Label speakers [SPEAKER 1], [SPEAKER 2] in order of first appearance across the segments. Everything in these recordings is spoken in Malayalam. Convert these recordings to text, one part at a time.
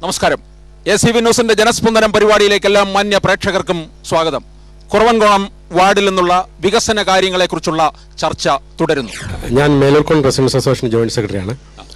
[SPEAKER 1] നമസ്കാരം എ സി വി ന്യൂസിന്റെ ജനസ്പന്ദനം പരിപാടിയിലേക്കെല്ലാം മാന്യ പ്രേക്ഷകർക്കും സ്വാഗതം കുറവൻകുളം വാർഡിൽ നിന്നുള്ള വികസന കാര്യങ്ങളെക്കുറിച്ചുള്ള ചർച്ച തുടരുന്നു
[SPEAKER 2] ഞാൻ മേലൂർക്കോൺ റെസിഡൻസ് അസോസിയേഷൻ ജോയിന്റ് സെക്രട്ടറിയാണ്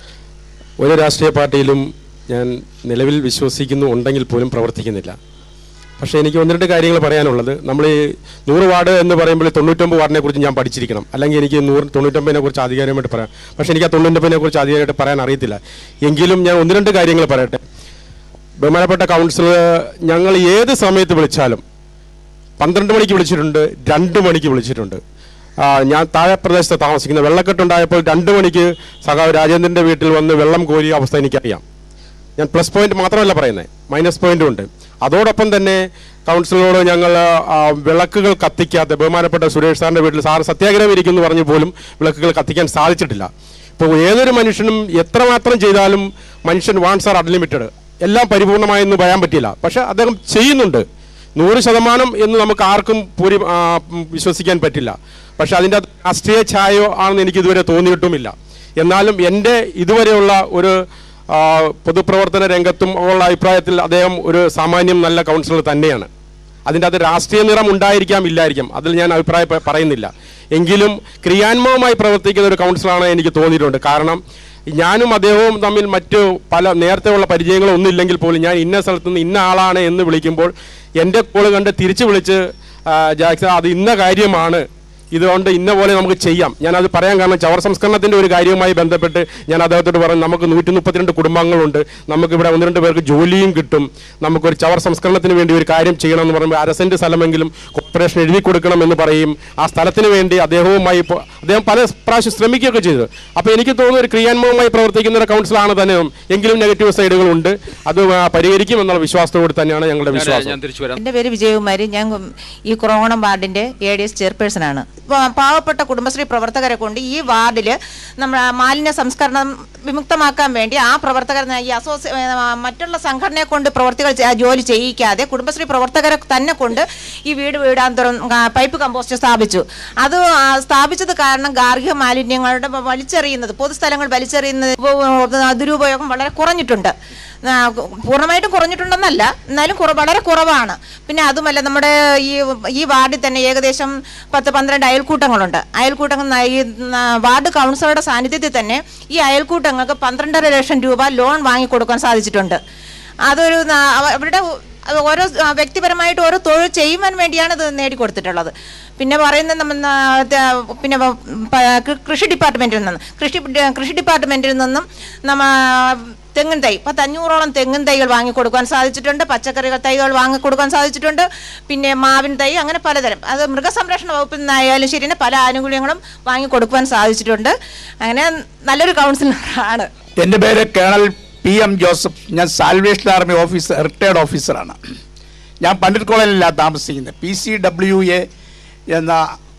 [SPEAKER 2] ഒരു രാഷ്ട്രീയ പാർട്ടിയിലും ഞാൻ നിലവിൽ വിശ്വസിക്കുന്നു ഉണ്ടെങ്കിൽ പോലും പ്രവർത്തിക്കുന്നില്ല പക്ഷേ എനിക്ക് ഒന്ന് രണ്ട് കാര്യങ്ങൾ പറയാനുള്ളത് നമ്മൾ ഈ നൂറ് വാർഡ് എന്ന് പറയുമ്പോൾ തൊണ്ണൂറ്റൊമ്പത് വാർഡിനെ കുറിച്ച് ഞാൻ പഠിച്ചിരിക്കണം അല്ലെങ്കിൽ എനിക്ക് നൂറ് തൊണ്ണൂറ്റൊമ്പതിനെ കുറിച്ച് ആധികാരികമായിട്ട് പറയാം പക്ഷേ എനിക്ക് ആ തൊണ്ണൂറ്റൊമ്പതിനെ കുറിച്ച് ആധികാരികമായിട്ട് പറയാൻ അറിയത്തില്ല എങ്കിലും ഞാൻ ഒന്ന് രണ്ട് കാര്യങ്ങൾ പറയട്ടെ ബഹുമാനപ്പെട്ട കൗൺസിലർ ഞങ്ങൾ ഏത് സമയത്ത് വിളിച്ചാലും പന്ത്രണ്ട് മണിക്ക് വിളിച്ചിട്ടുണ്ട് രണ്ട് മണിക്ക് വിളിച്ചിട്ടുണ്ട് ആ, ഞാൻ താഴെ പ്രദേശത്ത് താമസിക്കുന്ന വെള്ളക്കെട്ടുണ്ടായപ്പോൾ രണ്ട് മണിക്ക് സഖാവ് രാജേന്ദ്രൻ്റെ വീട്ടിൽ വന്ന് വെള്ളം കോരിയ അവസ്ഥ എനിക്കറിയാം ഞാൻ പ്ലസ് പോയിന്റ് മാത്രമല്ല പറയുന്നത് മൈനസ് പോയിന്റും ഉണ്ട് അതോടൊപ്പം തന്നെ കൗൺസിലറോട് ഞങ്ങൾ ആ, വിളക്കുകൾ കത്തിക്കാത്ത ബഹുമാനപ്പെട്ട സുരേഷ് സാറിൻ്റെ വീട്ടിൽ സാർ സത്യാഗ്രഹം ഇരിക്കുന്നു പറഞ്ഞു പോലും വിളക്കുകൾ കത്തിക്കാൻ സാധിച്ചിട്ടില്ല ഇപ്പോൾ ഏതൊരു മനുഷ്യനും എത്രമാത്രം ചെയ്താലും മനുഷ്യൻ വാൺസ് ആർ അൺലിമിറ്റഡ് എല്ലാം പരിപൂർണമായെന്ന് പറയാൻ പറ്റില്ല പക്ഷെ അദ്ദേഹം ചെയ്യുന്നുണ്ട് നൂറ് ശതമാനം എന്ന് നമുക്ക് ആർക്കും പൂരി ആ, ഉം, വിശ്വസിക്കാൻ പറ്റില്ല പക്ഷെ അതിൻ്റെ അകത്ത് രാഷ്ട്രീയ ഛായയോ ആണെന്ന് എനിക്ക് ഇതുവരെ തോന്നിയിട്ടുമില്ല എന്നാലും എൻ്റെ ഇതുവരെയുള്ള ഒരു ആ, പൊതുപ്രവർത്തന രംഗത്തും ഉള്ള അഭിപ്രായത്തിൽ അദ്ദേഹം ഒരു സാമാന്യം നല്ല കൗൺസിലർ തന്നെയാണ് അതിൻ്റെ അത് രാഷ്ട്രീയ നിറം ഉണ്ടായിരിക്കാം ഇല്ലായിരിക്കാം അതിൽ ഞാൻ അഭിപ്രായം പ- പറയുന്നില്ല എങ്കിലും ക്രിയാത്മകമായി പ്രവർത്തിക്കുന്ന ഒരു കൗൺസിലറാണ് എനിക്ക് തോന്നിയിട്ടുണ്ട് കാരണം ഞാനും അദ്ദേഹവും തമ്മിൽ മറ്റു പല നേരത്തെ ഉള്ള പരിചയങ്ങളൊന്നും ഇല്ലെങ്കിൽ പോലും ഞാൻ ഇന്ന സ്ഥലത്ത് നിന്ന് ഇന്ന ആളാണ് എന്ന് വിളിക്കുമ്പോൾ എൻ്റെ കോള് കണ്ട് തിരിച്ചു വിളിച്ച് ആ, ജാക്സൺ അത് ഇന്ന കാര്യമാണ് ഇതുകൊണ്ട് ഇന്ന പോലെ നമുക്ക് ചെയ്യാം ഞാനത് പറയാൻ കാരണം ചവർ സംസ്കരണത്തിൻ്റെ ഒരു കാര്യവുമായി ബന്ധപ്പെട്ട് ഞാൻ അദ്ദേഹത്തോട് പറഞ്ഞു നമുക്ക് നൂറ്റി മുപ്പത്തിരണ്ട് കുടുംബങ്ങളുണ്ട് നമുക്കിവിടെ ഒന്ന് രണ്ട് പേർക്ക് ജോലിയും കിട്ടും നമുക്കൊരു ചവർ സംസ്കരണത്തിന് വേണ്ടി ഒരു കാര്യം ചെയ്യണം എന്ന് പറയുമ്പോൾ അരസെൻറ്റ് സ്ഥലമെങ്കിലും കോർപ്പറേഷൻ എഴുതി കൊടുക്കണം എന്ന് പറയും ആ സ്ഥലത്തിന് വേണ്ടി അദ്ദേഹവുമായി ഇപ്പോൾ അദ്ദേഹം പല പ്രാവശ്യം ശ്രമിക്കുകയൊക്കെ ചെയ്തു അപ്പോൾ എനിക്ക് തോന്നുന്നു ഒരു ക്രിയാത്മകമായി പ്രവർത്തിക്കുന്ന ഒരു കൗൺസിലാണ് തന്നെ എങ്കിലും നെഗറ്റീവ് സൈഡുകളുണ്ട് അത് ആ, പരിഹരിക്കും എന്നുള്ള വിശ്വാസത്തോട് തന്നെയാണ് ഞങ്ങളുടെ വിശ്വാസം
[SPEAKER 1] ഞാൻ തിരിച്ചു വരാം
[SPEAKER 3] എൻ്റെ പേര് വിജയകുമാരി ഞാൻ ഈ കുറവണം വാർഡിൻ്റെ എ ഡി എസ് ചെയർപേഴ്സണാണ് ഇപ്പോൾ പാവപ്പെട്ട കുടുംബശ്രീ പ്രവർത്തകരെ കൊണ്ട് ഈ വാർഡിൽ നമ്മൾ മാലിന്യ സംസ്കരണം വിമുക്തമാക്കാൻ വേണ്ടി ആ പ്രവർത്തകർ ഈ അസോസി ഏ, മറ്റുള്ള സംഘടനയെ കൊണ്ട് പ്രവർത്തികൾ ചെ- ജോലി ചെയ്യിക്കാതെ കുടുംബശ്രീ പ്രവർത്തകരെ തന്നെ കൊണ്ട് ഈ വീട് വീടാന്തരം ആ, പൈപ്പ് കമ്പോസ്റ്റ് സ്ഥാപിച്ചു അത് ആ, സ്ഥാപിച്ചത് കാരണം ഗാർഹിക മാലിന്യങ്ങളുടെ വലിച്ചെറിയുന്നത് പൊതുസ്ഥലങ്ങൾ വലിച്ചെറിയുന്നത് ഉപ- ദുരുപയോഗം വളരെ കുറഞ്ഞിട്ടുണ്ട് ആ, പൂർണ്ണമായിട്ടും കുറഞ്ഞിട്ടുണ്ടെന്നല്ല എന്നാലും കുറ വളരെ കുറവാണ് പിന്നെ അതുമല്ല നമ്മുടെ ഈ ഈ വാർഡിൽ തന്നെ ഏകദേശം പത്ത് പന്ത്രണ്ട് അയൽക്കൂട്ടങ്ങളുണ്ട് അയൽക്കൂട്ടങ്ങൾ ന- ഈ ന- വാർഡ് കൗൺസിലറുടെ സാന്നിധ്യത്തിൽ തന്നെ ഈ അയൽക്കൂട്ടങ്ങൾക്ക് പന്ത്രണ്ടര ലക്ഷം രൂപ ലോൺ വാങ്ങിക്കൊടുക്കാൻ സാധിച്ചിട്ടുണ്ട് അതൊരു ന- അവ- അവരുടെ അത് ഓരോ ആ, വ്യക്തിപരമായിട്ട് ഓരോ തൊഴിൽ ചെയ്യുവാൻ വേണ്ടിയാണ് ഇത് നേടിക്കൊടുത്തിട്ടുള്ളത് പിന്നെ പറയുന്നത് നമ്മ ന- ത- പിന്നെ വ- പ- കൃ- കൃഷി ഡിപ്പാർട്ട്മെൻറ്റിൽ നിന്ന് കൃഷി ഡി- കൃഷി ഡിപ്പാർട്ട്മെൻറ്റിൽ നിന്നും നമ്മ തെങ്ങിൻ തൈ പത്ത് അഞ്ഞൂറോളം തെങ്ങിൻ തൈകൾ വാങ്ങിക്കൊടുക്കാൻ സാധിച്ചിട്ടുണ്ട് പച്ചക്കറികൾ തൈകൾ വാങ്ങിക്കൊടുക്കാൻ സാധിച്ചിട്ടുണ്ട് പിന്നെ മാവിൻ തൈ അങ്ങനെ പലതരം അത് മൃഗസംരക്ഷണ വകുപ്പിൽ നിന്നായാലും ശരി തന്നെ പല ആനുകൂല്യങ്ങളും വാങ്ങിക്കൊടുക്കുവാൻ സാധിച്ചിട്ടുണ്ട് അങ്ങനെ നല്ലൊരു കൗൺസിലറാണ്
[SPEAKER 4] എൻ്റെ പേര് കേണൽ പി എം ജോസഫ് ഞാൻ സാൽവേഷൻ ആർമി ഓഫീസർ റിട്ടയർഡ് ഓഫീസറാണ് ഞാൻ പണ്ഡിറ്റ് കോളേജിലാണ് താമസിക്കുന്നത് പി സി ഡബ്ല്യു എ എന്ന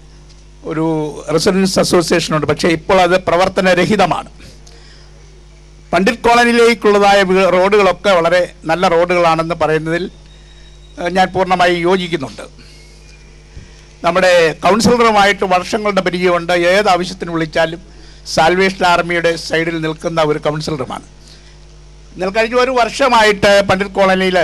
[SPEAKER 4] ഒരു റെസിഡൻസ് അസോസിയേഷനുണ്ട് പക്ഷേ ഇപ്പോൾ അത് പ്രവർത്തനരഹിതമാണ് പണ്ഡിറ്റ് കോളനിയിലേക്കുള്ളതായ വീ- റോഡുകളൊക്കെ വളരെ നല്ല റോഡുകളാണെന്ന് പറയുന്നതിൽ ഏഹ്, ഞാൻ പൂർണ്ണമായി യോജിക്കുന്നുണ്ട് നമ്മുടെ കൗൺസിലറുമായിട്ട് വർഷങ്ങളുടെ പരിചയമുണ്ട് ഏത് ആവശ്യത്തിന് വിളിച്ചാലും സാൽവേഷൻ ആർമിയുടെ സൈഡിൽ നിൽക്കുന്ന ഒരു കൗൺസിലറുമാണ് എന്നാൽ കഴിഞ്ഞ ഒരു വർഷമായിട്ട് പണ്ഡിറ്റ് കോളനിയിൽ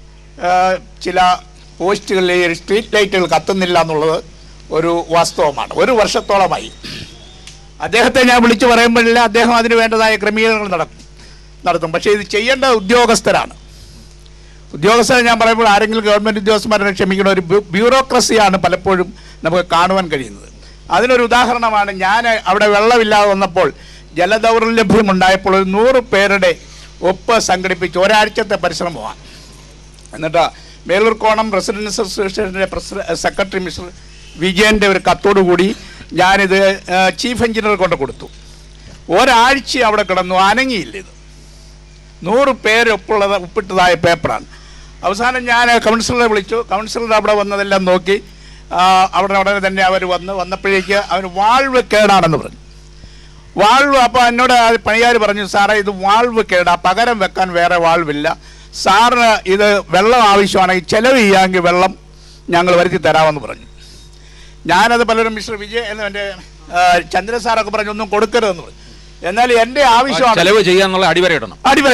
[SPEAKER 4] ചില പോസ്റ്റുകളിൽ ഈ സ്ട്രീറ്റ് ലൈറ്റുകൾ കത്തുന്നില്ല എന്നുള്ളത് ഒരു വാസ്തവമാണ് ഒരു വർഷത്തോളമായി അദ്ദേഹത്തെ ഞാൻ വിളിച്ചു പറയുമ്പോഴില്ല അദ്ദേഹം അതിന് വേണ്ടതായ ക്രമീകരണങ്ങൾ നടക്കും നടത്തും പക്ഷേ ഇത് ചെയ്യേണ്ട ഉദ്യോഗസ്ഥരാണ് ഉദ്യോഗസ്ഥരെ ഞാൻ പറയുമ്പോൾ ആരെങ്കിലും ഗവൺമെൻറ് ഉദ്യോഗസ്ഥന്മാരെ ക്ഷമിക്കുന്ന ഒരു ബ്യൂ- ബ്യൂറോക്രസിയാണ് പലപ്പോഴും നമുക്ക് കാണുവാൻ കഴിയുന്നത് അതിനൊരു ഉദാഹരണമാണ് ഞാൻ അവിടെ വെള്ളമില്ലാതെ വന്നപ്പോൾ ജലദൗർലഭ്യം ഉണ്ടായപ്പോൾ ഒരു നൂറ് പേരുടെ ഒപ്പ് സംഘടിപ്പിച്ച് ഒരാഴ്ചത്തെ പരിശ്രമമാണ് എന്നിട്ട് മേലൂർക്കോണം റെസിഡൻസ് അസോസിയേഷൻ്റെ പ്രസിഡ സെക്രട്ടറി മിസ്റ്റർ വിജയൻ്റെ ഒരു കത്തോടു കൂടി ഞാനിത് ആ, ചീഫ് എഞ്ചിനീയർ കൊണ്ട് കൊടുത്തു ഒരാഴ്ച അവിടെ കിടന്നു അനങ്ങിയില്ല ഇത് നൂറ് പേര് ഒപ്പുള്ളത് ഒപ്പിട്ടതായ പേപ്പറാണ് അവസാനം ഞാൻ കൗൺസിലറെ വിളിച്ചു കൗൺസിലർ അവിടെ വന്നതെല്ലാം നോക്കി ആ, അവിടെ ഉടനെ തന്നെ അവർ വന്ന് വന്നപ്പോഴേക്ക് അവർ വാൾവ് കേടാണെന്ന് പറഞ്ഞു വാൾവ് അപ്പോൾ എന്നോട് ആ പണിക്കാർ പറഞ്ഞു സാറേ ഇത് വാൾവ് കേടാ പകരം വെക്കാൻ വേറെ വാൾവില്ല സാറിന് ഇത് വെള്ളം ആവശ്യമാണെങ്കിൽ ചെലവ് ചെയ്യാമെങ്കിൽ വെള്ളം ഞങ്ങൾ വരുത്തി തരാമെന്ന് പറഞ്ഞു ഞാനത് പലരും മിസ്റ്റർ വിജയ് എന്ന് എൻ്റെ ആ, ചന്ദ്രൻ സാറൊക്കെ പറഞ്ഞു ഒന്നും കൊടുക്കരുതെന്ന് പറഞ്ഞു എന്നാൽ എൻ്റെ ആവശ്യമാണ്
[SPEAKER 1] ചെലവ് ചെയ്യാന്നുള്ള അടിവരയിടണം
[SPEAKER 4] അടിവരയിടണം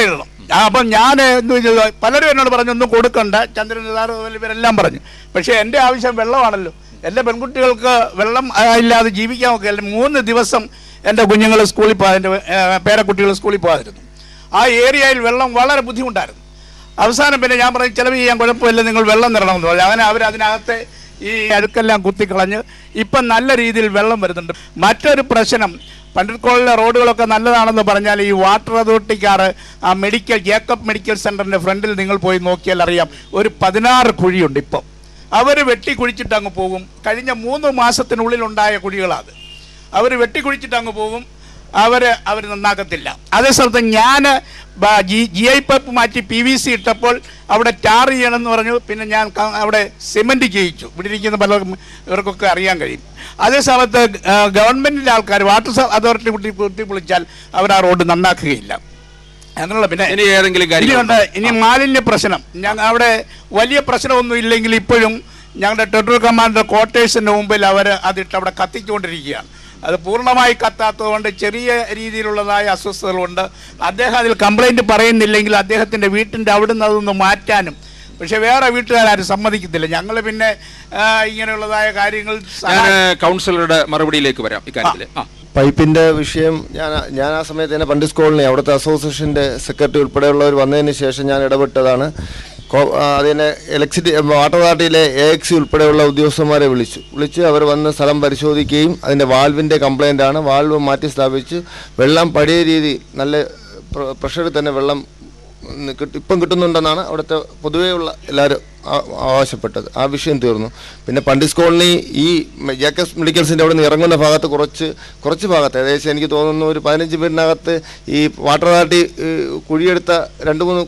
[SPEAKER 4] ആ, അപ്പം ഞാൻ എന്ത് ചെയ്തു പലരും എന്നോട് പറഞ്ഞു ഒന്നും കൊടുക്കണ്ട ചന്ദ്രൻ സാറ് ഇവരെല്ലാം പറഞ്ഞു പക്ഷേ എൻ്റെ ആവശ്യം വെള്ളമാണല്ലോ എൻ്റെ പെൺകുട്ടികൾക്ക് വെള്ളം ആ, ഇല്ലാതെ ജീവിക്കാൻ ഒക്കെ അല്ല മൂന്ന് ദിവസം എൻ്റെ കുഞ്ഞുങ്ങൾ സ്കൂളിൽ പോകാൻ എൻ്റെ പേരക്കുട്ടികൾ സ്കൂളിൽ പോകാതിരുന്നു ആ ഏരിയയിൽ വെള്ളം വളരെ ബുദ്ധിമുട്ടായിരുന്നു അവസാനം പിന്നെ ഞാൻ പറഞ്ഞു ചിലവ് ചെയ്യാൻ കുഴപ്പമില്ല നിങ്ങൾ വെള്ളം തരണമെന്ന് പറഞ്ഞു അങ്ങനെ അവർ അതിനകത്തെ ഈ അഴുക്കെല്ലാം കുത്തിക്കളഞ്ഞ് ഇപ്പം നല്ല രീതിയിൽ വെള്ളം വരുന്നുണ്ട് മറ്റൊരു പ്രശ്നം പണ്ടിക്കോളിലെ റോഡുകളൊക്കെ നല്ലതാണെന്ന് പറഞ്ഞാൽ ഈ വാട്ടർ അതോറിറ്റിക്കാർ ആ മെഡിക്കൽ ജേക്കബ് മെഡിക്കൽ സെൻ്ററിൻ്റെ ഫ്രണ്ടിൽ നിങ്ങൾ പോയി നോക്കിയാൽ അറിയാം ഒരു പതിനാറ് കുഴിയുണ്ട് ഇപ്പം അവർ വെട്ടി കുഴിച്ചിട്ട് അങ്ങ് പോകും കഴിഞ്ഞ മൂന്ന് മാസത്തിനുള്ളിൽ ഉണ്ടായ കുഴികളാണ് അവർ വെട്ടിക്കുഴിച്ചിട്ട് അങ്ങ് പോകും അവർ അവർ നന്നാക്കത്തില്ല അതേ സ്ഥലത്ത് ഞാൻ ജി ജി ഐ പൈപ്പ് മാറ്റി പി വി സി ഇട്ടപ്പോൾ അവിടെ ടാർ ചെയ്യണമെന്ന് പറഞ്ഞു പിന്നെ ഞാൻ ക- അവിടെ സിമെൻറ്റ് ചെയ്യിച്ചു ഇവിടെ ഇരിക്കുന്ന പലർക്കും ഇവർക്കൊക്കെ അറിയാൻ കഴിയും അതേ സമയത്ത് ഗവൺമെൻറ്റിൻ്റെ ആൾക്കാർ വാട്ടർ അതോറിറ്റി കുട്ടി കുത്തി വിളിച്ചാൽ അവർ ആ റോഡ് നന്നാക്കുകയില്ല അങ്ങനെയുള്ള പിന്നെ
[SPEAKER 1] ഇനി ഏതെങ്കിലും കാര്യം
[SPEAKER 4] ഇനിയുണ്ട് ഇനി മാലിന്യ പ്രശ്നം ഞങ്ങൾ അവിടെ വലിയ പ്രശ്നമൊന്നും ഇല്ലെങ്കിൽ ഇപ്പോഴും ഞങ്ങളുടെ ടെറിട്ടറി കമാൻഡർ ക്വാർട്ടേഴ്സിന് മുമ്പിൽ അവർ അതിട്ട് അവിടെ കത്തിച്ചുകൊണ്ടിരിക്കുകയാണ് അത് പൂർണ്ണമായി കത്താത്തതുകൊണ്ട് ചെറിയ രീതിയിലുള്ളതായ അസ്വസ്ഥതകളുണ്ട് അദ്ദേഹം അതിൽ കംപ്ലൈൻറ്റ് പറയുന്നില്ലെങ്കിൽ അദ്ദേഹത്തിൻ്റെ വീട്ടിൻ്റെ അവിടുന്ന് അതൊന്ന് മാറ്റാനും പക്ഷെ വേറെ വീട്ടുകാരും സമ്മതിക്കത്തില്ല ഞങ്ങൾ പിന്നെ ആ, ഇങ്ങനെയുള്ളതായ കാര്യങ്ങൾ
[SPEAKER 1] ഞാൻ
[SPEAKER 4] സഹായി-
[SPEAKER 1] കൗൺസിലറുടെ മറുപടിയിലേക്ക് വരാം ഇക്കാര്യത്തിൽ ആ
[SPEAKER 5] പൈപ്പിന്റെ വിഷയം ഞാൻ ഞാൻ ആ സമയത്ത് തന്നെ പണ്ഡിസ് കോളനി അവിടുത്തെ അസോസിയേഷന്റെ സെക്രട്ടറി ഉൾപ്പെടെയുള്ളവർ വന്നതിന് ശേഷം ഞാൻ ഇടപെട്ടതാണ് കോ- ആ, അതിനെ ഇലക്ട്രിസിറ്റി വാട്ടർ അതോറിറ്റിയിലെ എ എക്സി ഉൾപ്പെടെയുള്ള ഉദ്യോഗസ്ഥന്മാരെ വിളിച്ചു വിളിച്ച് അവർ വന്ന് സ്ഥലം പരിശോധിക്കുകയും അതിൻ്റെ വാൽവിൻ്റെ കംപ്ലൈൻ്റ് ആണ് വാൽവ് മാറ്റി സ്ഥാപിച്ച് വെള്ളം പഴയ രീതി നല്ല പ്ര- പ്രഷറിൽ തന്നെ വെള്ളം ഉം, കിട്ടി- ഇപ്പം കിട്ടുന്നുണ്ടെന്നാണ് അവിടുത്തെ പൊതുവെയുള്ള എല്ലാവരും ആ- ആവശ്യപ്പെട്ടത് ആ വിഷയം തീർന്നു പിന്നെ പണ്ഡിസ് കോളനി ഈ മെ- ജേക്കബ്സ് മെഡിക്കൽസിൻ്റെ അവിടെ നിന്ന് ഇറങ്ങുന്ന ഭാഗത്ത് കുറച്ച് കുറച്ച് ഭാഗത്ത് ഏകദേശം എനിക്ക് തോന്നുന്നു ഒരു പതിനഞ്ച് പേരിനകത്ത് ഈ വാട്ടർ അതോറിറ്റി ഏഹ്, കുഴിയെടുത്ത രണ്ട് മൂന്ന്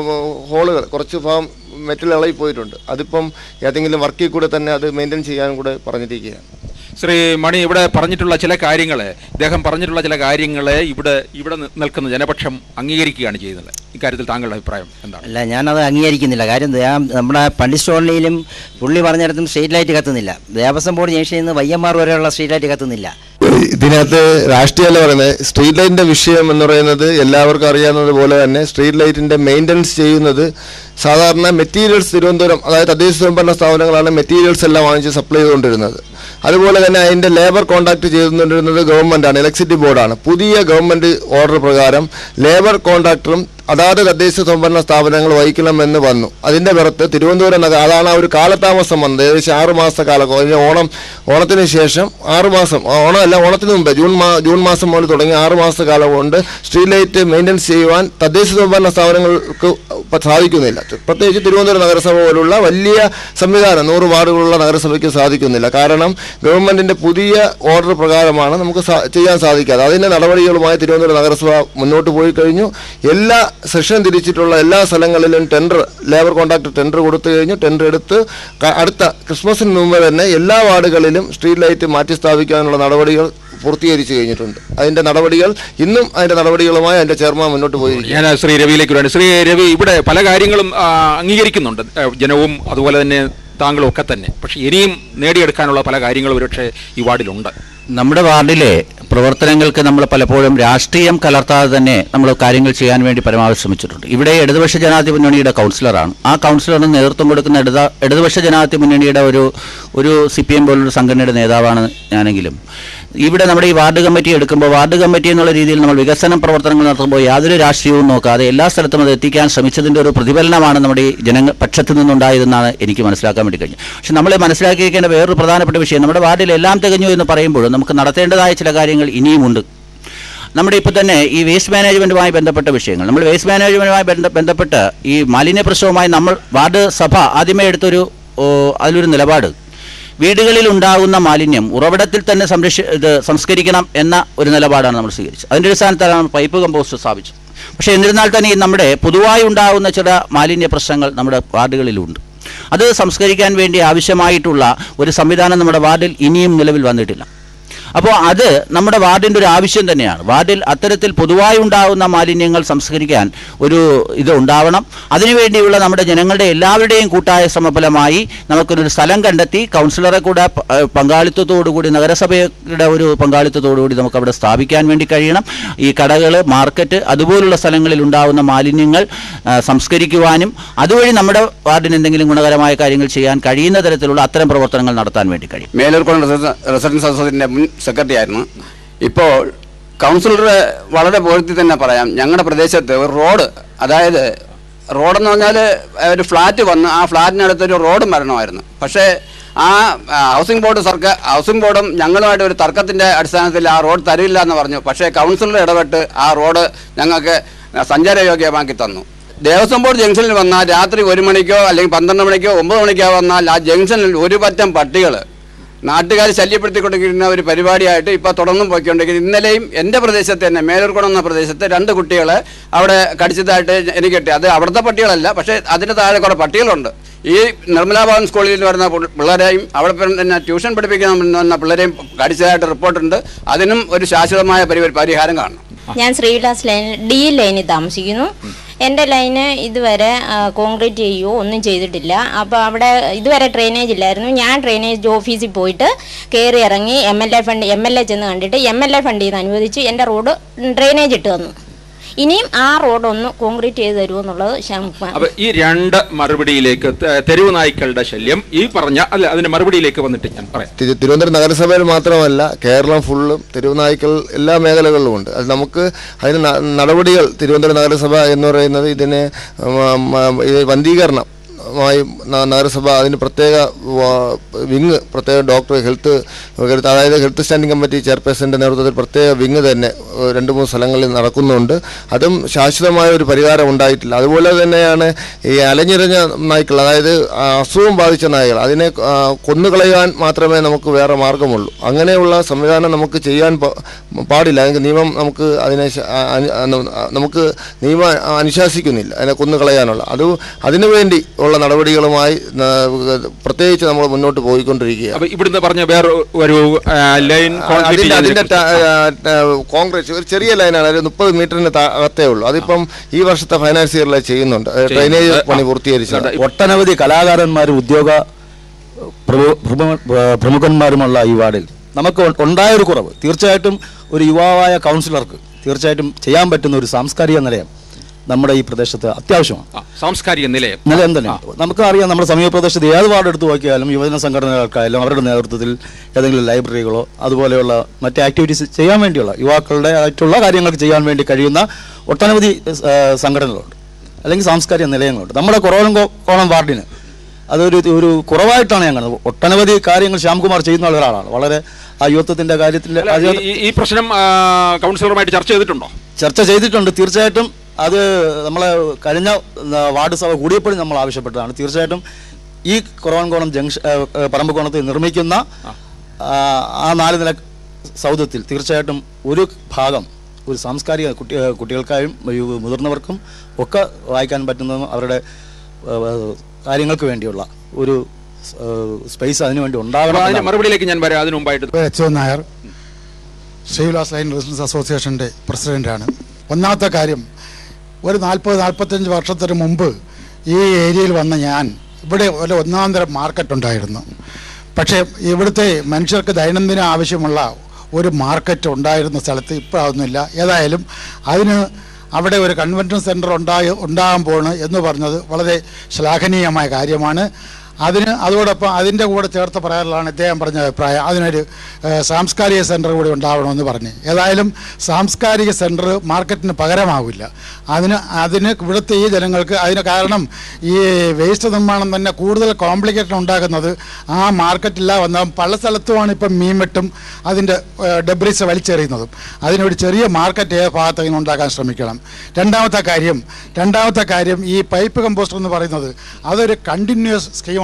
[SPEAKER 5] ഹോളുകൾ കുറച്ച് ഭാഗം മെറ്റൽ ഇളകി പോയിട്ടുണ്ട് അതിപ്പം ഏതെങ്കിലും വർക്കിൽ കൂടെ തന്നെ അത് മെയിൻറ്റെയിൻ ചെയ്യാനും കൂടെ പറഞ്ഞിരിക്കുകയാണ്
[SPEAKER 1] ശ്രീ മണി ഇവിടെ പറഞ്ഞിട്ടുള്ള ചില കാര്യങ്ങളെ ഇദ്ദേഹം പറഞ്ഞിട്ടുള്ള ചില കാര്യങ്ങളെ ഇവിടെ ഇവിടെ നി- നിൽക്കുന്ന ജനപക്ഷം അംഗീകരിക്കുകയാണ് ചെയ്യുന്നത് ഇക്കാര്യത്തിൽ താങ്കളുടെ അഭിപ്രായം എന്താണ്
[SPEAKER 6] അല്ല ഞാനത് അംഗീകരിക്കുന്നില്ല കാര്യം ദേ- നമ്മുടെ പള്ളിസ്റ്റോണിലും പുള്ളി പറഞ്ഞിടത്തും സ്ട്രീറ്റ് ലൈറ്റ് കത്തുന്നില്ല ദേവസ്വം ബോർഡ് ജംഗ്ഷനിൽ നിന്ന് വയ്യന്മാർ വരെയുള്ള സ്ട്രീറ്റ് ലൈറ്റ് കത്തുന്നില്ല
[SPEAKER 5] ഇതിനകത്ത് രാഷ്ട്രീയമല്ല പറയുന്നത് സ്ട്രീറ്റ് ലൈറ്റിന്റെ വിഷയം എന്ന് പറയുന്നത് എല്ലാവർക്കും അറിയാവുന്നത് പോലെ തന്നെ സ്ട്രീറ്റ് ലൈറ്റിന്റെ മെയിൻ്റനൻസ് ചെയ്യുന്നത് സാധാരണ മെറ്റീരിയൽസ് തിരുവനന്തപുരം അതായത് തദ്ദേശ സ്വയംഭരണ സ്ഥാപനങ്ങളാണ് മെറ്റീരിയൽസ് എല്ലാം വാങ്ങിച്ച് സപ്ലൈ ചെയ്തുകൊണ്ടിരുന്നത് അതുപോലെ തന്നെ അതിന്റെ ലേബർ കോൺട്രാക്ട് ചെയ്തുകൊണ്ടിരുന്നത് ഗവൺമെന്റാണ് ഇലക്ട്രിസിറ്റി ബോർഡാണ് പുതിയ ഗവൺമെന്റ് ഓർഡർ പ്രകാരം ലേബർ കോൺട്രാക്ടറും അതാത് തദ്ദേശ സ്വയംഭരണ സ്ഥാപനങ്ങൾ വഹിക്കണമെന്ന് വന്നു അതിന്റെ പുറത്ത് തിരുവനന്തപുരം നഗരം അതാണ് ആ ഒരു കാലതാമസം വന്നത് ഏകദേശം ആറ് മാസത്തെ കാലം അതിന് ഓണം ഓണത്തിന് ശേഷം ആറ് മാസം ഓണമല്ല ഓണത്തിന് മുമ്പ് ജൂൺ മാ ജൂൺ മാസം മുതൽ തുടങ്ങി ആറ് മാസത്തെ കാലം കൊണ്ട് സ്ട്രീറ്റ് ലൈറ്റ് മെയിൻ്റെനൻസ് ചെയ്യുവാൻ തദ്ദേശ സ്വയംഭരണ സ്ഥാപനങ്ങൾക്ക് പ- സാധിക്കുന്നില്ല പ്രത്യേകിച്ച് തിരുവനന്തപുരം നഗരസഭ പോലുള്ള വലിയ സംവിധാനം നൂറ് വാർഡുകളുള്ള നഗരസഭയ്ക്ക് സാധിക്കുന്നില്ല കാരണം ഗവൺമെന്റിന്റെ പുതിയ ഓർഡർ പ്രകാരമാണ് നമുക്ക് സാ- ചെയ്യാൻ സാധിക്കാതെ അതിന്റെ നടപടികളുമായി തിരുവനന്തപുരം നഗരസഭ മുന്നോട്ട് പോയി കഴിഞ്ഞു എല്ലാ സെഷൻ തിരിച്ചിട്ടുള്ള എല്ലാ സ്ഥലങ്ങളിലും ടെൻഡർ ലേബർ കോൺട്രാക്ട് ടെൻഡർ കൊടുത്തു കഴിഞ്ഞു ടെൻഡർ എടുത്ത് ക- അടുത്ത ക്രിസ്മസിന് മുമ്പ് തന്നെ എല്ലാ വാർഡുകളിലും സ്ട്രീറ്റ് ലൈറ്റ് മാറ്റി സ്ഥാപിക്കാനുള്ള നടപടികൾ പൂർത്തീകരിച്ചു കഴിഞ്ഞിട്ടുണ്ട് അതിന്റെ നടപടികൾ ഇന്നും അതിന്റെ നടപടികളുമായി അതിന്റെ ചെയർമാൻ മുന്നോട്ട് പോയിരിക്കും
[SPEAKER 1] ഞാൻ ശ്രീ രവിയിലേക്ക് വരാണ് ശ്രീ രവി ഇവിടെ പല കാര്യങ്ങളും ആ, അംഗീകരിക്കുന്നുണ്ട് ആ, ജനവും അതുപോലെ തന്നെ താങ്കളും ഒക്കെ തന്നെ പക്ഷെ ഇനിയും നേടിയെടുക്കാനുള്ള പല കാര്യങ്ങളും ഒരുപക്ഷെ ഈ വാർഡിലുണ്ട്
[SPEAKER 7] നമ്മുടെ വാർഡിലെ പ്രവർത്തനങ്ങൾക്ക് നമ്മൾ പലപ്പോഴും രാഷ്ട്രീയം കലർത്താതെ തന്നെ നമ്മൾ കാര്യങ്ങൾ ചെയ്യാൻ വേണ്ടി പരമാവധി ശ്രമിച്ചിട്ടുണ്ട് ഇവിടെ ഇടതുപക്ഷ ജനാധിപത്യ മുന്നണിയുടെ കൗൺസിലറാണ് ആ കൗൺസിലറിന് നേതൃത്വം കൊടുക്കുന്ന ഇടത ഇടതുപക്ഷ ജനാധിപത്യ മുന്നണിയുടെ ഒരു ഒരു സി പി എം പോലൊരു സംഘടനയുടെ നേതാവാണ് ഞാനെങ്കിലും ഇവിടെ നമ്മുടെ ഈ വാർഡ് കമ്മിറ്റി എടുക്കുമ്പോൾ വാർഡ് കമ്മിറ്റി എന്നുള്ള രീതിയിൽ നമ്മൾ വികസന പ്രവർത്തനങ്ങൾ നടത്തുമ്പോൾ യാതൊരു രാഷ്ട്രീയവും നോക്കാതെ എല്ലാ സ്ഥലത്തും അത് എത്തിക്കാൻ ശ്രമിച്ചതിൻ്റെ ഒരു പ്രതിഫലനമാണ് നമ്മുടെ ഈ ജനങ്ങൾ പക്ഷത്തു നിന്നുണ്ടായതെന്നാണ് എനിക്ക് മനസ്സിലാക്കാൻ വേണ്ടി കഴിഞ്ഞു പക്ഷെ നമ്മൾ മനസ്സിലാക്കിയിരിക്കേണ്ട വേറൊരു പ്രധാനപ്പെട്ട വിഷയം നമ്മുടെ വാർഡിൽ എല്ലാം തികഞ്ഞു എന്ന് പറയുമ്പോഴും നമുക്ക് നടത്തേണ്ടതായ ചില കാര്യങ്ങൾ ഇനിയുമുണ്ട് നമ്മുടെ ഇപ്പോൾ തന്നെ ഈ വേസ്റ്റ് മാനേജ്മെൻറ്റുമായി ബന്ധപ്പെട്ട വിഷയങ്ങൾ നമ്മൾ വേസ്റ്റ് മാനേജ്മെൻറ്റുമായി ബന്ധ ബന്ധപ്പെട്ട് ഈ മാലിന്യ പ്രശ്നവുമായി നമ്മൾ വാർഡ് സഭ ആദ്യമേ എടുത്തൊരു ഓ, അതിലൊരു നിലപാട് വീടുകളിൽ ഉണ്ടാകുന്ന മാലിന്യം ഉറവിടത്തിൽ തന്നെ സംരക്ഷ ഇത് സംസ്കരിക്കണം എന്ന ഒരു നിലപാടാണ് നമ്മൾ സ്വീകരിച്ചത് അതിൻ്റെ അടിസ്ഥാനത്തിലാണ് നമ്മൾ പൈപ്പ് കമ്പോസ്റ്റ് സ്ഥാപിച്ചത് പക്ഷേ എന്നിരുന്നാൽ തന്നെ ഈ നമ്മുടെ പൊതുവായി ഉണ്ടാകുന്ന ചില മാലിന്യ പ്രശ്നങ്ങൾ നമ്മുടെ വാർഡുകളിലുണ്ട് അത് സംസ്കരിക്കാൻ വേണ്ടി ആവശ്യമായിട്ടുള്ള ഒരു സംവിധാനം നമ്മുടെ വാർഡിൽ ഇനിയും നിലവിൽ വന്നിട്ടില്ല അപ്പോൾ അത് നമ്മുടെ വാർഡിൻ്റെ ഒരു ആവശ്യം തന്നെയാണ് വാർഡിൽ അത്തരത്തിൽ പൊതുവായി ഉണ്ടാകുന്ന മാലിന്യങ്ങൾ സംസ്കരിക്കാൻ ഒരു ഇത് ഉണ്ടാവണം അതിനുവേണ്ടിയുള്ള നമ്മുടെ ജനങ്ങളുടെ എല്ലാവരുടെയും കൂട്ടായ ശ്രമഫലമായി നമുക്കൊരു സ്ഥലം കണ്ടെത്തി കൗൺസിലറെ കൂടെ പ- ഏഹ് പങ്കാളിത്തത്തോടുകൂടി നഗരസഭയുടെ ഒരു പങ്കാളിത്തത്തോടുകൂടി നമുക്ക് അവിടെ സ്ഥാപിക്കാൻ വേണ്ടി കഴിയണം ഈ കടകൾ മാർക്കറ്റ് അതുപോലുള്ള സ്ഥലങ്ങളിൽ ഉണ്ടാകുന്ന മാലിന്യങ്ങൾ ആ, സംസ്കരിക്കുവാനും അതുവഴി നമ്മുടെ വാർഡിന് എന്തെങ്കിലും ഗുണകരമായ കാര്യങ്ങൾ ചെയ്യാൻ കഴിയുന്ന തരത്തിലുള്ള അത്തരം പ്രവർത്തനങ്ങൾ നടത്താൻ വേണ്ടി കഴിയും
[SPEAKER 8] മേലൂർക്കുളം റെസിഡൻസ് അസോസിയേഷൻ്റെ മുൻ സെക്രട്ടറി ആയിരുന്നു ഇപ്പോൾ കൗൺസിലറെ വളരെ പുകഴ്ത്തി തന്നെ പറയാം ഞങ്ങളുടെ പ്രദേശത്ത് ഒരു റോഡ് അതായത് റോഡെന്ന് പറഞ്ഞാൽ ഒരു ഫ്ലാറ്റ് വന്ന് ആ ഫ്ലാറ്റിനടുത്തൊരു റോഡ് മരണമായിരുന്നു പക്ഷേ ആ ആ, ഹൗസിംഗ് ബോർഡ് സർക്കാർ ഹൗസിംഗ് ബോർഡും ഞങ്ങളുമായിട്ട് ഒരു തർക്കത്തിൻ്റെ അടിസ്ഥാനത്തിൽ ആ റോഡ് തരില്ല എന്ന് പറഞ്ഞു പക്ഷേ കൗൺസിലർ ഇടപെട്ട് ആ റോഡ് ഞങ്ങൾക്ക് സഞ്ചാരയോഗ്യമാക്കി തന്നു ദേവസ്വം ബോർഡ് ജംഗ്ഷനിൽ വന്നാൽ രാത്രി ഒരു മണിക്കോ അല്ലെങ്കിൽ പന്ത്രണ്ട് മണിക്കോ ഒമ്പത് മണിക്കോ വന്നാൽ ആ ജംഗ്ഷനിൽ ഒരു പറ്റം പട്ടികൾ നാട്ടുകാർ ശല്യപ്പെടുത്തിക്കൊണ്ടിരിക്കുന്ന ഒരു പരിപാടിയായിട്ട് ഇപ്പോൾ തുടർന്നും പോയിക്കൊണ്ടിരിക്കുന്നത് ഇന്നലെയും എൻ്റെ പ്രദേശത്ത് തന്നെ മേലൂർക്കുളം എന്ന പ്രദേശത്ത് രണ്ട് കുട്ടികളെ അവിടെ കടിച്ചതായിട്ട് എനിക്ക് കിട്ടി അത് അവിടുത്തെ പട്ടികളല്ല പക്ഷേ അതിന് താഴെ കുറേ പട്ടികളുണ്ട് ഈ നിർമ്മലാ ഭവൻ സ്കൂളിൽ വരുന്ന പിള്ള- പിള്ളേരെയും അവിടെ പിന്നെ ട്യൂഷൻ പഠിപ്പിക്കുന്ന പിള്ളേരെയും കടിച്ചതായിട്ട് റിപ്പോർട്ടുണ്ട് അതിനും ഒരു ശാശ്വതമായ പരി പരിഹാരം കാണണം
[SPEAKER 9] ഞാൻ ശ്രീവിലാസ് ലൈൻ ഡി ലൈനിൽ താമസിക്കുന്നു എൻ്റെ ലൈന് ഇതുവരെ ആ, കോൺക്രീറ്റ് ചെയ്യുകയോ ഒന്നും ചെയ്തിട്ടില്ല അപ്പോൾ അവിടെ ഇതുവരെ ഡ്രെയിനേജ് ഇല്ലായിരുന്നു ഞാൻ ഡ്രെയിനേജ് ഓഫീസിൽ പോയിട്ട് കയറി ഇറങ്ങി M L A fund M L A ചെന്ന് കണ്ടിട്ട് എം എൽ എ ഫണ്ടിൽ നിന്ന് അനുവദിച്ച് എൻ്റെ റോഡ് ഡ്രെയിനേജ് ഇട്ട് തന്നു ഇനിയും ആ റോഡ് ഒന്ന് കോൺക്രീറ്റ് ചെയ്ത് തരുമോ എന്നുള്ളത് ശം-
[SPEAKER 1] അപ്പൊ ഈ രണ്ട് മറുപടിയിലേക്ക് ത- തെരുവ് നായ്ക്കളുടെ ശല്യം ഈ പറഞ്ഞ അല്ല അതിന്റെ മറുപടിയിലേക്ക് വന്നിട്ട് ഞാൻ പറയാം
[SPEAKER 5] തിരു- തിരുവനന്തപുരം നഗരസഭയിൽ മാത്രമല്ല കേരളം ഫുള്ളും തെരുവുനായ്ക്കൾ എല്ലാ മേഖലകളിലും ഉണ്ട് അത് നമുക്ക് അതിന് ന- നടപടികൾ തിരുവനന്തപുരം നഗരസഭ എന്ന് പറയുന്നത് ഇതിന് ഉം, ഉം, ഇത് വന്ധീകരണം മായി ന- നഗരസഭ അതിന് പ്രത്യേക വ- വിങ് പ്രത്യേക ഡോക്ടർ ഹെൽത്ത് ഹെൽത്ത് അതായത് ഹെൽത്ത് സ്റ്റാൻഡിംഗ് കമ്മിറ്റി ചെയർപേഴ്സൻ്റെ നേതൃത്വത്തിൽ പ്രത്യേക വിങ് തന്നെ ഏഹ്, രണ്ട് മൂന്ന് സ്ഥലങ്ങളിൽ നടക്കുന്നുണ്ട് അതും ശാശ്വതമായ ഒരു പരിഹാരം ഉണ്ടായിട്ടില്ല അതുപോലെ തന്നെയാണ് ഈ അലഞ്ഞിരഞ്ഞ നായ്ക്കൾ അതായത് ആ, അസുഖം ബാധിച്ച നായകൾ അതിനെ ആ, കൊന്നുകളയാൻ മാത്രമേ നമുക്ക് വേറെ മാർഗമുള്ളൂ അങ്ങനെയുള്ള സംവിധാനം നമുക്ക് ചെയ്യാൻ പ- പാടില്ല അല്ലെങ്കിൽ നിയമം നമുക്ക് അതിനെ ശ- ആ, അനു- ആ, ന- ആ, നമുക്ക് നിയമം അനുശാസിക്കുന്നില്ല അതിനെ കൊന്നുകളയാനുള്ള അത് അതിനുവേണ്ടി ഉള്ള നടപടികളുമായി ന- പ്രത്യേകിച്ച് നമ്മൾ മുന്നോട്ട് പോയിക്കൊണ്ടിരിക്കുക
[SPEAKER 1] അപ്പൊ ഇവിടുന്ന് പറഞ്ഞ വേറെ ഒരു ആ, ലൈൻ കോൺക്രീറ്റ്
[SPEAKER 5] അതിന്റെ അതിന്റെ
[SPEAKER 1] ചെയ്യുന്നതിനെ
[SPEAKER 5] ടാ- ആ, കോൺക്രീറ്റ് ഒരു ചെറിയ ലൈനാണ് ഒരു മുപ്പത് മീറ്ററിന് താ- അകത്തേ ഉള്ളൂ അതിപ്പം ഈ വർഷത്തെ ഫൈനാൻസ് ഇയറിൽ ചെയ്യുന്നുണ്ട് അത് ഡ്രൈനേജ് പണി പൂർത്തീകരിച്ചത്
[SPEAKER 10] ഒട്ടനവധി കലാകാരന്മാരും ഉദ്യോഗ പ്രഭു- പ്രഭു- പ്രമുഖന്മാരുമുള്ള ഈ വാർഡിൽ നമുക്ക് ഉ- ഉണ്ടായൊരു കുറവ് തീർച്ചയായിട്ടും ഒരു യുവാവായ കൗൺസിലർക്ക് തീർച്ചയായിട്ടും ചെയ്യാൻ പറ്റുന്ന ഒരു സാംസ്കാരിക നിലയം നമ്മുടെ ഈ പ്രദേശത്ത് അത്യാവശ്യമാണ്
[SPEAKER 1] ആ, സാംസ്കാരിക നിലയം
[SPEAKER 10] നിലയം തന്നെ നമുക്ക് അറിയാം നമ്മുടെ സമീപ പ്രദേശത്ത് ഏത് വാർഡ് എടുത്ത് നോക്കിയാലും യുവജന സംഘടനകൾക്കായാലും അവരുടെ നേതൃത്വത്തിൽ ഏതെങ്കിലും ലൈബ്രറികളോ അതുപോലെയുള്ള മറ്റ് ആക്ടിവിറ്റീസ് ചെയ്യാൻ വേണ്ടിയുള്ള യുവാക്കളുടെ ആയിട്ടുള്ള കാര്യങ്ങൾക്ക് ചെയ്യാൻ വേണ്ടി കഴിയുന്ന ഒട്ടനവധി ആ, സംഘടനകളുണ്ട് അല്ലെങ്കിൽ സാംസ്കാരിക നിലയങ്ങളുണ്ട് നമ്മുടെ കുറവലം കോണം വാർഡിന് അതൊരു ഒരു കുറവായിട്ടാണ് ഞാൻ കാണുന്നത് ഒട്ടനവധി കാര്യങ്ങൾ ശ്യാംകുമാർ ചെയ്യുന്ന ഒരാളാണ് വളരെ ആ യുവത്വത്തിന്റെ കാര്യത്തിന്റെ
[SPEAKER 1] അല്ല, ഈ- ഈ- ഈ പ്രശ്നം ആ, കൗൺസിലറുമായിട്ട് ചർച്ച ചെയ്തിട്ടുണ്ടോ
[SPEAKER 10] ചർച്ച ചെയ്തിട്ടുണ്ട് തീർച്ചയായിട്ടും അത് നമ്മളെ കഴിഞ്ഞ ആ, വാർഡ് സഭ കൂടിയപ്പോഴും നമ്മൾ ആവശ്യപ്പെട്ടതാണ് തീർച്ചയായിട്ടും ഈ കുറവൻകോണം ജംഗ്ഷൻ ആ, ആ, പറമ്പുകോണത്ത് നിർമ്മിക്കുന്ന ആ, ആ നാല് നില സൗധത്തിൽ തീർച്ചയായിട്ടും ഒരു ഭാഗം ഒരു സാംസ്കാരിക കുട്ടി ആ, കുട്ടികൾക്കായും യു- മുതിർന്നവർക്കും ഒക്കെ വായിക്കാൻ പറ്റുന്നതും അവരുടെ ആ, ആ, കാര്യങ്ങൾക്ക് വേണ്ടിയുള്ള ഒരു സ്പേസ് അതിനുവേണ്ടി ഉണ്ടാകണം
[SPEAKER 1] അതിന്റെ
[SPEAKER 10] എന്നാണ്.
[SPEAKER 1] മറുപടിയിലേക്ക് ഞാൻ വരാം അതിനു മുമ്പായിട്ട്
[SPEAKER 11] H O Nair Srivilas line residence അസോസിയേഷൻ്റെ പ്രസിഡൻ്റാണ് ഒന്നാമത്തെ കാര്യം ഒരു നാൽപ്പത് നാൽപ്പത്തഞ്ച് വർഷത്തിന് മുമ്പ് ഈ ഏരിയയിൽ വന്ന ഞാൻ ഇവിടെ ഒരു ഒന്നാം തരം മാർക്കറ്റ് ഉണ്ടായിരുന്നു പക്ഷേ ഇവിടുത്തെ മനുഷ്യർക്ക് ദൈനംദിന ആവശ്യമുള്ള ഒരു മാർക്കറ്റ് ഉണ്ടായിരുന്ന സ്ഥലത്ത് ഇപ്പോൾ അതൊന്നുമില്ല ഏതായാലും അതിന് അവിടെ ഒരു കൺവെൻഷൻ സെൻറ്റർ ഉണ്ടായി ഉണ്ടാകാൻ പോണ് എന്ന് പറഞ്ഞത് വളരെ ശ്ലാഘനീയമായ കാര്യമാണ് അതിന് അതോടൊപ്പം അതിൻ്റെ കൂടെ ചേർത്ത് പറയാനുള്ളതാണ് ഇദ്ദേഹം പറഞ്ഞ അഭിപ്രായം അതിനൊരു ഏഹ്, സാംസ്കാരിക സെൻറ്റർ കൂടി ഉണ്ടാവണമെന്ന് പറഞ്ഞ് ഏതായാലും സാംസ്കാരിക സെൻറ്റർ മാർക്കറ്റിന് പകരമാവില്ല അതിന് അതിന് ഇവിടുത്തെ ഈ ജനങ്ങൾക്ക് അതിന് കാരണം ഈ വേസ്റ്റ് നിർമ്മാണം തന്നെ കൂടുതൽ കോംപ്ലിക്കേഷൻ ഉണ്ടാക്കുന്നത് ആ മാർക്കറ്റില്ല വന്ന പല സ്ഥലത്തുമാണ് ഇപ്പം മീൻ വെട്ടും അതിൻ്റെ ഡെബ്രിസ് വലിച്ചെറിയുന്നതും അതിനൊരു ചെറിയ മാർക്കറ്റ് ഏത് ഭാഗത്ത് ഇങ്ങനെ ഉണ്ടാക്കാൻ ശ്രമിക്കണം രണ്ടാമത്തെ കാര്യം രണ്ടാമത്തെ കാര്യം ഈ പൈപ്പ് കമ്പോസ്റ്റർ എന്ന് പറയുന്നത് അതൊരു കണ്ടിന്യൂസ് സ്കീമാണ്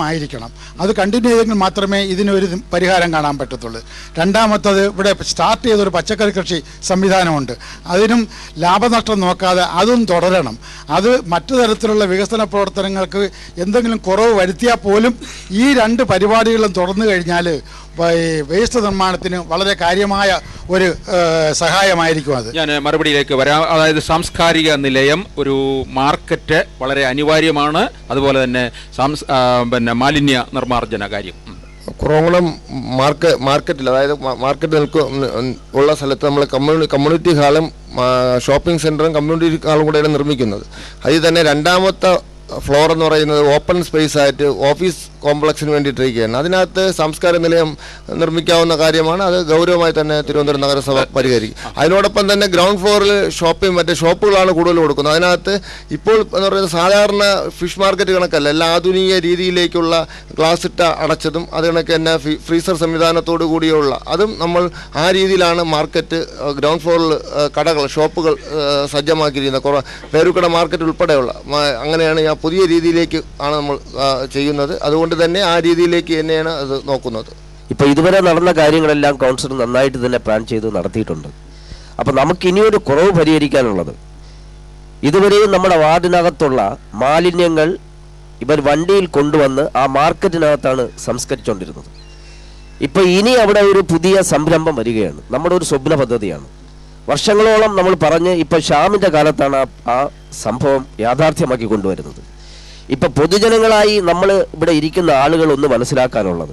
[SPEAKER 11] ആയിരിക്കണം അത് കണ്ടിന്യൂ ചെയ്തെങ്കിൽ മാത്രമേ ഇതിനൊരു പരിഹാരം കാണാൻ പറ്റത്തുള്ളൂ രണ്ടാമത്തത് ഇവിടെ സ്റ്റാർട്ട് ചെയ്തൊരു പച്ചക്കറി കൃഷി സംവിധാനമുണ്ട് അതിനും ലാഭനഷ്ടം നോക്കാതെ അതും തുടരണം അത് മറ്റു തരത്തിലുള്ള വികസന പ്രവർത്തനങ്ങൾക്ക് എന്തെങ്കിലും കുറവ് വരുത്തിയാൽ പോലും ഈ രണ്ട് പരിപാടികളും തുറന്നു കഴിഞ്ഞാൽ വേസ്റ്റ് നിർമ്മാണത്തിന് വളരെ കാര്യമായ ഒരു ഏഹ്, സഹായമായിരിക്കും അത്
[SPEAKER 1] ഞാൻ മറുപടിയിലേക്ക് വരാം അതായത് സാംസ്കാരിക നിലയം ഒരു മാർക്കറ്റ് വളരെ അനിവാര്യമാണ് അതുപോലെ തന്നെ സാംസ് ആ, പിന്നെ മാലിന്യ നിർമ്മാർജ്ജന കാര്യം ഉം.
[SPEAKER 5] കുറവംകുളം മാർക്ക് മാർക്കറ്റിൽ അതായത് മാ- മാർക്കറ്റ് നിൽക്കു ഉള്ള സ്ഥലത്ത് നമ്മൾ കമ്മ്യൂണി കമ്മ്യൂണിറ്റി ഹാളും ആ, ഷോപ്പിംഗ് സെൻറ്ററും കമ്മ്യൂണിറ്റി ഹാളും കൂടെയാണ് നിർമ്മിക്കുന്നത് അതിൽ തന്നെ രണ്ടാമത്തെ ഫ്ലോർ എന്ന് പറയുന്നത് ഓപ്പൺ സ്പേസ് ആയിട്ട് ഓഫീസ് കോംപ്ലക്സിന് വേണ്ടിയിട്ടിരിക്കുകയാണ് അതിനകത്ത് സംസ്കാര നിലയം നിർമ്മിക്കാവുന്ന കാര്യമാണ് അത് ഗൗരവമായി തന്നെ തിരുവനന്തപുരം നഗരസഭ പരിഹരിക്കും അതിനോടൊപ്പം തന്നെ ഗ്രൗണ്ട് ഫ്ലോറിൽ ഷോപ്പിംഗ് മറ്റേ ഷോപ്പുകളാണ് കൂടുതൽ കൊടുക്കുന്നത് അതിനകത്ത് ഇപ്പോൾ എന്ന് പറയുന്നത് സാധാരണ ഫിഷ് മാർക്കറ്റ് കണക്കല്ല എല്ലാ ആധുനിക രീതിയിലേക്കുള്ള ഗ്ലാസ് ഇട്ട അടച്ചതും അത് കണക്ക് തന്നെ ഫി- ഫ്രീസർ സംവിധാനത്തോടു കൂടിയുള്ള അതും നമ്മൾ ആ രീതിയിലാണ് മാർക്കറ്റ് ഏഹ്, ഗ്രൗണ്ട് ഫ്ലോറിൽ ഏഹ്, കടകൾ ഷോപ്പുകൾ ഏഹ്, സജ്ജമാക്കിയിരിക്കുന്നത് കുറേ പേരുക്കട മാർക്കറ്റ് ഉൾപ്പെടെയുള്ള മ- അങ്ങനെയാണ് ആ പുതിയ രീതിയിലേക്ക് ആണ് നമ്മൾ ആ, ചെയ്യുന്നത് അതുകൊണ്ട് തന്നെ ആ രീതിയിലേക്ക് തന്നെയാണ് അത് നോക്കുന്നത്
[SPEAKER 12] ഇപ്പൊ ഇതുവരെ നടന്ന കാര്യങ്ങളെല്ലാം കൗൺസിൽ നന്നായിട്ട് തന്നെ പ്ലാൻ ചെയ്ത് നടത്തിയിട്ടുണ്ട് അപ്പൊ നമുക്ക് ഇനിയൊരു കുറവ് പരിഹരിക്കാനുള്ളത് ഇതുവരെയും നമ്മുടെ വാർഡിനകത്തുള്ള മാലിന്യങ്ങൾ ഇവർ വണ്ടിയിൽ കൊണ്ടുവന്ന് ആ മാർക്കറ്റിനകത്താണ് സംസ്കരിച്ചുകൊണ്ടിരുന്നത് ഇപ്പൊ ഇനി അവിടെ ഒരു പുതിയ സംരംഭം വരികയാണ് നമ്മുടെ ഒരു സ്വപ്ന പദ്ധതിയാണ് വർഷങ്ങളോളം നമ്മൾ പറഞ്ഞ് ഇപ്പൊ ഷ്യാമിന്റെ കാലത്താണ് ആ- ആ സംഭവം യാഥാർത്ഥ്യമാക്കി കൊണ്ടുവരുന്നത് ഇപ്പൊ പൊതുജനങ്ങളായി നമ്മൾ ഇവിടെ ഇരിക്കുന്ന ആളുകൾ ഒന്ന് മനസ്സിലാക്കാനുള്ളത്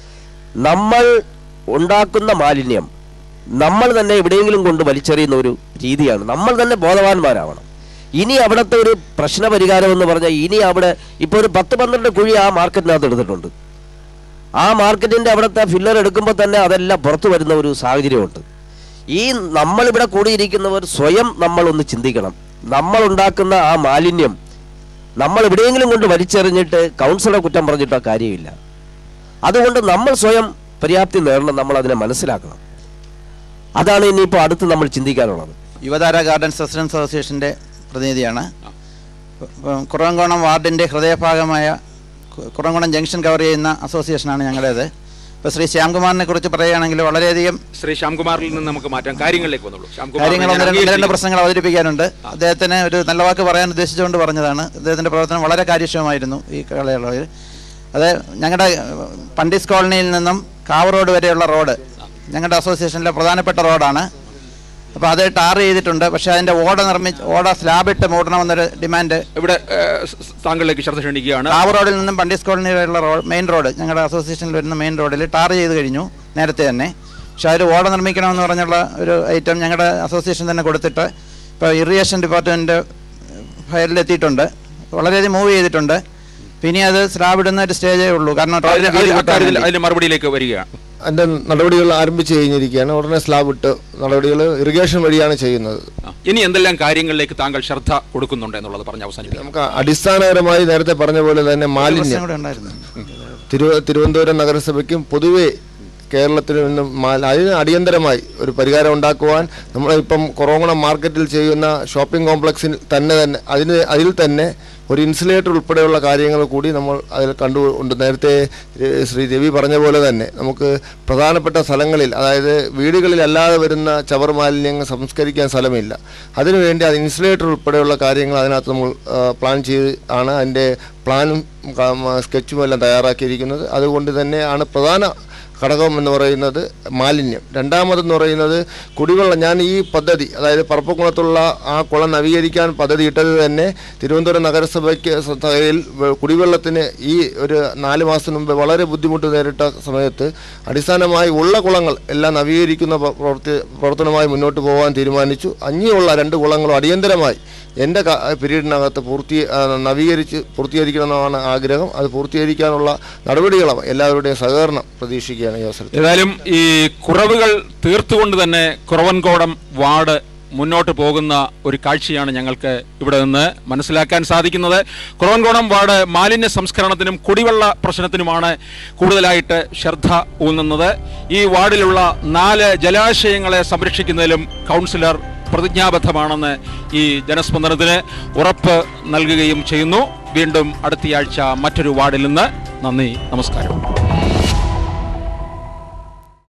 [SPEAKER 12] നമ്മൾ ഉണ്ടാക്കുന്ന മാലിന്യം നമ്മൾ തന്നെ എവിടെയെങ്കിലും കൊണ്ട് വലിച്ചെറിയുന്ന ഒരു രീതിയാണ് നമ്മൾ തന്നെ ബോധവാന്മാരാവണം ഇനി അവിടുത്തെ ഒരു പ്രശ്ന പരിഹാരം എന്ന് പറഞ്ഞാൽ ഇനി അവിടെ ഇപ്പോൾ ഒരു പത്ത് പന്ത്രണ്ട് കുഴി ആ മാർക്കറ്റിനകത്ത് എടുത്തിട്ടുണ്ട് ആ മാർക്കറ്റിന്റെ അവിടുത്തെ ഫില്ലർ എടുക്കുമ്പോൾ തന്നെ അതെല്ലാം പുറത്തു വരുന്ന ഒരു സാഹചര്യമുണ്ട് ഈ നമ്മളിവിടെ കൂടിയിരിക്കുന്നവർ സ്വയം നമ്മളൊന്ന് ചിന്തിക്കണം നമ്മൾ ഉണ്ടാക്കുന്ന ആ മാലിന്യം നമ്മൾ എവിടെയെങ്കിലും കൊണ്ട് വലിച്ചെറിഞ്ഞിട്ട് കൗൺസിലറെ കുറ്റം പറഞ്ഞിട്ടോ കാര്യമില്ല അതുകൊണ്ട് നമ്മൾ സ്വയം പര്യാപ്തി നേടണം നമ്മൾ അതിനെ മനസ്സിലാക്കണം അതാണ് ഇനിയിപ്പോൾ അടുത്ത് നമ്മൾ ചിന്തിക്കാനുള്ളത്
[SPEAKER 13] യുവതാര ഗാർഡൻസ് റെസിഡൻസ് അസോസിയേഷൻ്റെ പ്രതിനിധിയാണ് ഇപ്പം കുറവങ്കോണം വാർഡിൻ്റെ ഹൃദയഭാഗമായ കു- കുറവങ്കോണം ജംഗ്ഷൻ കവർ ചെയ്യുന്ന അസോസിയേഷനാണ് ഞങ്ങളുടേത് ഇപ്പോൾ ശ്രീ ശ്യാംകുമാറിനെ കുറിച്ച് പറയുകയാണെങ്കിൽ വളരെയധികം
[SPEAKER 1] ശ്രീ ശ്യാംകുമാറിൽ നിന്ന് നമുക്ക് മാറ്റാം കാര്യങ്ങളിലേക്ക് വന്നുള്ളൂ ശ്യാംകുമാർ
[SPEAKER 13] കാര്യങ്ങൾ ഒന്ന്
[SPEAKER 1] ഞാൻ
[SPEAKER 13] രണ്ട് ഒന്ന് രണ്ട്
[SPEAKER 1] അംഗീകരിക്കുന്നു.
[SPEAKER 13] പ്രശ്നങ്ങൾ അവതരിപ്പിക്കാനുണ്ട് അദ്ദേഹത്തിന് ഒരു നല്ല വാക്ക് പറയാൻ ഉദ്ദേശിച്ചുകൊണ്ട് പറഞ്ഞതാണ് അദ്ദേഹത്തിൻ്റെ പ്രവർത്തനം വളരെ കാര്യക്ഷമമായിരുന്നു ഈ കാലയളവിൽ അത് ഞങ്ങളുടെ പണ്ഡിസ് കോളനിയിൽ നിന്നും കാവ് റോഡ് വരെയുള്ള റോഡ് ഞങ്ങളുടെ അസോസിയേഷനിലെ പ്രധാനപ്പെട്ട റോഡാണ് അപ്പോൾ അത് ടാർ ചെയ്തിട്ടുണ്ട് പക്ഷേ അതിൻ്റെ ഓട നിർമ്മി ഓട സ്ലാബ് ഇട്ട് മൂടണമെന്നൊരു ഡിമാൻഡ്
[SPEAKER 1] ഇവിടെ ഏഹ്, സ്- സ് താങ്കളിലേക്ക് ശ്രദ്ധ ക്ഷണിക്കുകയാണ്
[SPEAKER 13] കാവ് റോഡിൽ നിന്നും പണ്ഡിസ് കോളനി വരെയുള്ള റോഡ് മെയിൻ റോഡ് ഞങ്ങളുടെ അസോസിയേഷനിൽ വരുന്ന മെയിൻ റോഡിൽ ടാർ ചെയ്ത് കഴിഞ്ഞു നേരത്തെ തന്നെ പക്ഷേ അതിൽ ഓട നിർമ്മിക്കണമെന്ന് പറഞ്ഞുള്ള ഒരു ഐറ്റം ഞങ്ങളുടെ അസോസിയേഷൻ തന്നെ കൊടുത്തിട്ട് ഇപ്പോൾ ഇറിഗേഷൻ ഡിപ്പാർട്ട്മെൻറ്റ് ഫയലിലെത്തിയിട്ടുണ്ട് വളരെയധികം മൂവ് ചെയ്തിട്ടുണ്ട് പിന്നെ അത് സ്ലാബ് ഇടുന്ന ഒരു സ്റ്റേജേ ഉള്ളൂ കാരണം
[SPEAKER 1] അതിന്
[SPEAKER 13] ട്രാഫിക്
[SPEAKER 1] അതിന്
[SPEAKER 13] വീതി
[SPEAKER 1] അക്കാര്യത്തിൽ
[SPEAKER 13] കൂട്ടാൻ
[SPEAKER 1] അതിന് മറുപടിയിലേക്ക് വരികയാണ്
[SPEAKER 5] അതിൻ്റെ നടപടികൾ ആരംഭിച്ചു കഴിഞ്ഞിരിക്കുകയാണ് ഉടനെ സ്ലാബ് ഇട്ട് നടപടികൾ ഇറിഗേഷൻ വഴിയാണ് ചെയ്യുന്നത്
[SPEAKER 1] ഇനി എന്തെല്ലാം കാര്യങ്ങളിലേക്ക് താങ്കൾ ശ്രദ്ധ കൊടുക്കുന്നുണ്ട് എന്നുള്ളത് പറഞ്ഞ് അവസാനിപ്പിക്കാം
[SPEAKER 5] നമുക്ക് അടിസ്ഥാനപരമായി നേരത്തെ പറഞ്ഞ പോലെ തന്നെ
[SPEAKER 13] പ്രശ്നം
[SPEAKER 5] മാലിന്യം
[SPEAKER 13] കൂടെ ഉണ്ടായിരുന്നു
[SPEAKER 5] തിരുവ തിരുവനന്തപുരം നഗരസഭയ്ക്കും പൊതുവെ കേരളത്തിൽ നിന്നും മാ- അതിന് അടിയന്തരമായി ഒരു പരിഹാരം ഉണ്ടാക്കുവാൻ നമ്മളിപ്പം കൊറോണം മാർക്കറ്റിൽ ചെയ്യുന്ന ഷോപ്പിംഗ് കോംപ്ലക്സിൽ തന്നെ തന്നെ അതിന് അതിൽ തന്നെ ഒരു ഇൻസുലേറ്റർ ഉൾപ്പെടെയുള്ള കാര്യങ്ങൾ കൂടി നമ്മൾ അതിൽ കണ്ടുകൊണ്ട് നേരത്തെ ഏഹ്, ശ്രീ രവി പറഞ്ഞ പോലെ തന്നെ നമുക്ക് പ്രധാനപ്പെട്ട സ്ഥലങ്ങളിൽ അതായത് വീടുകളിൽ അല്ലാതെ വരുന്ന ചവർ മാലിന്യങ്ങൾ സംസ്കരിക്കാൻ സ്ഥലമില്ല അതിനുവേണ്ടി അത് ഇൻസുലേറ്റർ ഉൾപ്പെടെയുള്ള കാര്യങ്ങൾ അതിനകത്ത് നമ്മൾ ആ, പ്ലാൻ ചെയ്ത് ആണ് അതിൻ്റെ പ്ലാനും ക- സ്കെച്ചും എല്ലാം തയ്യാറാക്കിയിരിക്കുന്നത് അതുകൊണ്ട് തന്നെയാണ് പ്രധാന ഘടകം എന്ന് പറയുന്നത് മാലിന്യം രണ്ടാമതെന്ന് പറയുന്നത് കുടിവെള്ളം ഞാൻ ഈ പദ്ധതി അതായത് പറപ്പക്കുളത്തുള്ള ആ കുളം നവീകരിക്കാൻ പദ്ധതി ഇട്ടത് തന്നെ തിരുവനന്തപുരം നഗരസഭയ്ക്ക് സഭയിൽ വെ- കുടിവെള്ളത്തിന് ഈ ഒരു നാല് മാസത്തിന് മുമ്പ് വളരെ ബുദ്ധിമുട്ട് നേരിട്ട സമയത്ത് അടിസ്ഥാനമായി ഉള്ള കുളങ്ങൾ എല്ലാം നവീകരിക്കുന്ന പ്ര- പ്രവർത്തി പ്രവർത്തനമായി മുന്നോട്ട് പോകാൻ തീരുമാനിച്ചു അഞ്ഞിയുള്ള രണ്ട് കുളങ്ങളും അടിയന്തരമായി എൻ്റെ ക- പീരീഡിനകത്ത് പൂർത്തി ആ, നവീകരിച്ച് പൂർത്തീകരിക്കണമെന്നാണ് ആഗ്രഹം അത് പൂർത്തീകരിക്കാനുള്ള നടപടികളും എല്ലാവരുടെയും സഹകരണം പ്രതീക്ഷിക്കുകയാണ് ഈ അവസരത്തിൽ
[SPEAKER 1] ഏതായാലും ഈ കുറവുകൾ തീർത്തുകൊണ്ട് തന്നെ കുറവൻകോടം വാർഡ് മുന്നോട്ട് പോകുന്ന ഒരു കാഴ്ചയാണ് ഞങ്ങൾക്ക് ഇവിടെ നിന്ന് മനസ്സിലാക്കാൻ സാധിക്കുന്നത് കുറവൻകോണം വാർഡ് മാലിന്യ സംസ്കരണത്തിനും കുടിവെള്ള പ്രശ്നത്തിനുമാണ് കൂടുതലായിട്ട് ശ്രദ്ധ ഊന്നുന്നത് ഈ വാർഡിലുള്ള നാല് ജലാശയങ്ങളെ സംരക്ഷിക്കുന്നതിലും കൗൺസിലർ പ്രതിജ്ഞാബദ്ധമാണെന്ന് ഈ ജനസ്പന്ദനത്തിന് ഉറപ്പ് നൽകുകയും ചെയ്യുന്നു വീണ്ടും അടുത്തയാഴ്ച മറ്റൊരു വാർഡിൽ നിന്ന് നന്ദി നമസ്കാരം